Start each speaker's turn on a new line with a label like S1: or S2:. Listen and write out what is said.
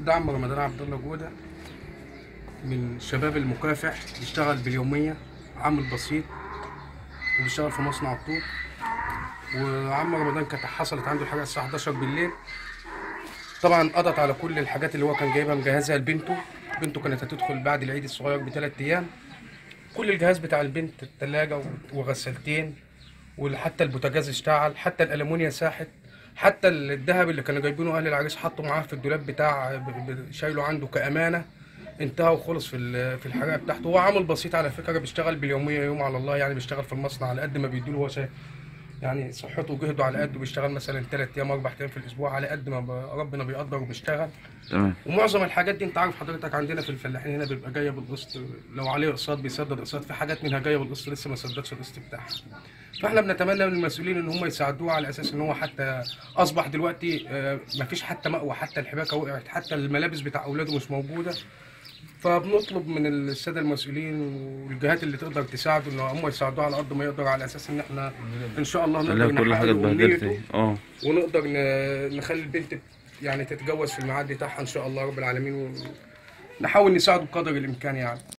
S1: ده عم رمضان عبد الله جوده من شباب المكافح بيشتغل باليوميه عامل بسيط وبيشتغل في مصنع الطوب وعم رمضان كانت حصلت عنده الحاجه الساعه 11 بالليل طبعا قضت على كل الحاجات اللي هو كان جايبها مجهزها لبنته بنته كانت هتدخل بعد العيد الصغير بثلاث ايام كل الجهاز بتاع البنت الثلاجه وغسالتين وحتى البوتاجاز اشتعل حتى الالومنيا ساحت حتى الذهب اللي كانوا جايبينه اهل العريس حطوا معاه في الدولاب بتاع ب- ب- شايله عنده كامانه انتهى وخلص في ال- في الحاجه بتاعته هو عامل بسيط على فكره بيشتغل باليوميه يوم على الله يعني بيشتغل في المصنع على قد ما بيديله هو شايف يعني صحته وجهده على قده بيشتغل مثلا ثلاث ايام اربع ايام في الاسبوع على قد ما ب- ربنا بيقدر وبيشتغل
S2: تمام
S1: ومعظم الحاجات دي انت عارف حضرتك عندنا في الفلاحين هنا بيبقى جايه بالقسط لو عليه اقساط بيسدد اقساط في حاجات منها جايه بالقسط لسه ما سددش القسط بتاعها فاحنا بنتمنى من المسؤولين ان هم يساعدوه على اساس ان هو حتى اصبح دلوقتي ما فيش حتى مأوى حتى الحباكه وقعت حتى الملابس بتاع اولاده مش موجوده فبنطلب من الساده المسؤولين والجهات اللي تقدر تساعده ان هم يساعدوه على قد ما يقدر على اساس ان احنا ان شاء الله
S2: خليها
S1: نقدر
S2: كل
S1: نحقق
S2: حاجه اتبهدلت
S1: أمنيته
S2: اهي اه
S1: ونقدر ن- نخلي البنت يعني تتجوز في الميعاد بتاعها ان شاء الله رب العالمين ونحاول نساعده بقدر الامكان يعني